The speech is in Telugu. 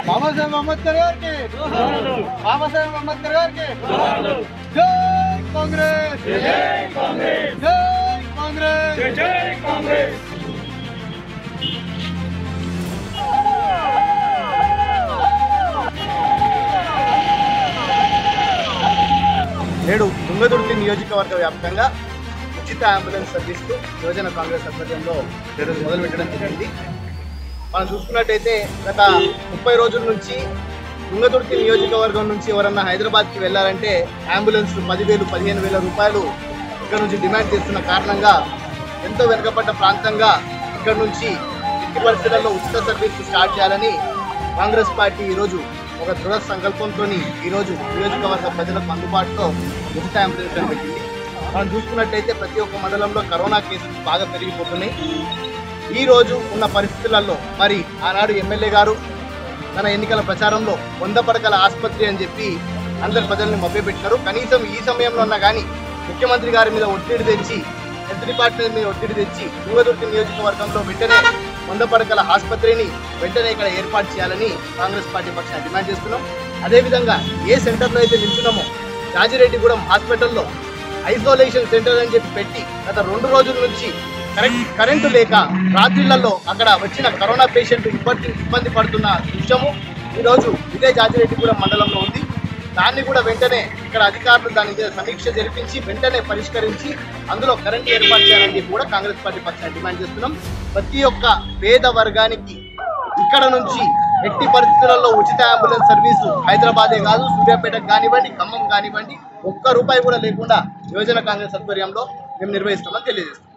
బాబాసాహెబ్ అంబేద్కర్ గారికి బాబాసాహెబ్ అంబేద్కర్ గారికి జై కాంగ్రెస్ జై కాంగ్రెస్ జై కాంగ్రెస్ నేడు తుంగదుర్తి నియోజకవర్గ వ్యాప్తంగా ఉచిత అంబులెన్స్ సర్వీసు యువజన కాంగ్రెస్ ఆధ్వర్యంలో ఈరోజు మొదలు పెట్టడం జరిగింది మనం చూసుకున్నట్టయితే గత ముప్పై రోజుల నుంచి తుంగదుర్తి నియోజకవర్గం నుంచి ఎవరన్నా హైదరాబాద్కి వెళ్ళాలంటే అంబులెన్స్ పదివేలు పదిహేను వేల రూపాయలు ఇక్కడ నుంచి డిమాండ్ చేస్తున్న కారణంగా ఎంతో వెనుకబడ్డ ప్రాంతంగా ఇక్కడ నుంచి ఎట్టి పరిస్థితుల్లో ఉచిత సర్వీస్ స్టార్ట్ చేయాలని కాంగ్రెస్ పార్టీ ఈరోజు ఒక దృఢ సంకల్పంతో ఈరోజు నియోజకవర్గ ప్రజలకు అందుబాటులో ఉచిత అంబులెన్స్ అని పెట్టింది మనం చూసుకున్నట్టయితే ప్రతి ఒక్క మండలంలో కరోనా కేసులు బాగా పెరిగిపోతున్నాయి ఈ రోజు ఉన్న పరిస్థితులలో మరి ఆనాడు ఎమ్మెల్యే గారు తన ఎన్నికల ప్రచారంలో వంద పడకల ఆసుపత్రి అని చెప్పి అందరి ప్రజల్ని మభ్యపెట్టినారు కనీసం ఈ సమయంలో ఉన్నా కానీ ముఖ్యమంత్రి గారి మీద ఒత్తిడి తెచ్చి హెల్త్ డిపార్ట్మెంట్ మీద ఒత్తిడి తెచ్చి తుంగదుర్తి నియోజకవర్గంలో వెంటనే వంద పడకల ఆసుపత్రిని వెంటనే ఇక్కడ ఏర్పాటు చేయాలని కాంగ్రెస్ పార్టీ పక్షాన డిమాండ్ చేస్తున్నాం అదేవిధంగా ఏ సెంటర్లో అయితే నిల్చున్నామో రాజిరెడ్డిగూడెం హాస్పిటల్లో ఐసోలేషన్ సెంటర్ అని చెప్పి పెట్టి గత రెండు రోజుల నుంచి కరెక్ట్ కరెంటు లేక రాత్రిళ్లలో అక్కడ వచ్చిన కరోనా పేషెంట్ ఇబ్బంది ఇబ్బంది పడుతున్న దృశ్యము ఈరోజు ఇదే జాజిరెడ్డిగూడెం మండలంలో ఉంది దాన్ని కూడా వెంటనే ఇక్కడ అధికారులు దాని మీద సమీక్ష జరిపించి వెంటనే పరిష్కరించి అందులో కరెంట్ ఏర్పాటు చేయాలని చెప్పి కూడా కాంగ్రెస్ పార్టీ పక్షాన డిమాండ్ చేస్తున్నాం ప్రతి ఒక్క పేద వర్గానికి ఇక్కడ నుంచి ఎట్టి పరిస్థితులలో ఉచిత అంబులెన్స్ సర్వీసు హైదరాబాదే కాదు సూర్యాపేటకు కానివ్వండి ఖమ్మం కానివ్వండి ఒక్క రూపాయి కూడా లేకుండా యువజన కాంగ్రెస్ ఆధ్వర్యంలో మేము నిర్వహిస్తామని తెలియజేస్తాం